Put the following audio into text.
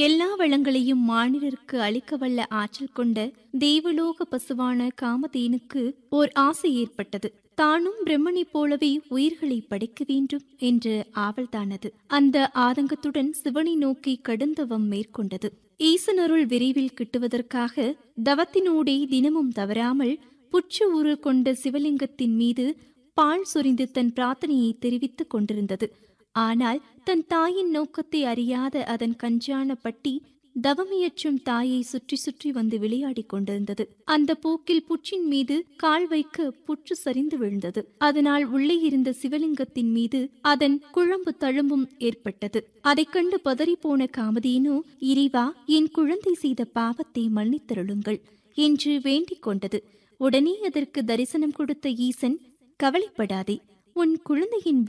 எல்லா வளங்களையும் மானிடருக்கு அளிக்க வல்ல ஆற்றல் கொண்ட தேவலோக பசுவான காமதேனுக்கு ஓர் ஆசை ஏற்பட்டது தானும் பிரம்மனைப் போலவே உயிர்களை படைக்க வேண்டும் என்ற ஆவல்தானது அந்த ஆதங்கத்துடன் சிவனை நோக்கி கடுந்தவம் மேற்கொண்டது ஈசனருள் விரைவில் கிட்டுவதற்காக தவத்தினூடே தினமும் தவறாமல் புற்று உரு கொண்ட சிவலிங்கத்தின் மீது பால் சொரிந்து தன் பிரார்த்தனையை தெரிவித்துக் கொண்டிருந்தது ஆனால் தன் தாயின் நோக்கத்தை அறியாத அதன் கஞ்சான பட்டி தவமியற்றும் தாயை சுற்றி சுற்றி வந்து விளையாடிக் கொண்டிருந்தது அந்த போக்கில் புற்றின் மீது கால் வைக்க புற்று சரிந்து விழுந்தது அதனால் உள்ளே இருந்த சிவலிங்கத்தின் மீது அதன் குழம்பு தழும்பும் ஏற்பட்டது அதைக் கண்டு பதறிப்போன காமதேனு இறைவா என் குழந்தை செய்த பாவத்தை மன்னித்தருளுங்கள் என்று வேண்டிக் கொண்டது உடனே அதற்கு தரிசனம் கொடுத்த ஈசன் கவலைப்படாதே உன் குழந்தையின்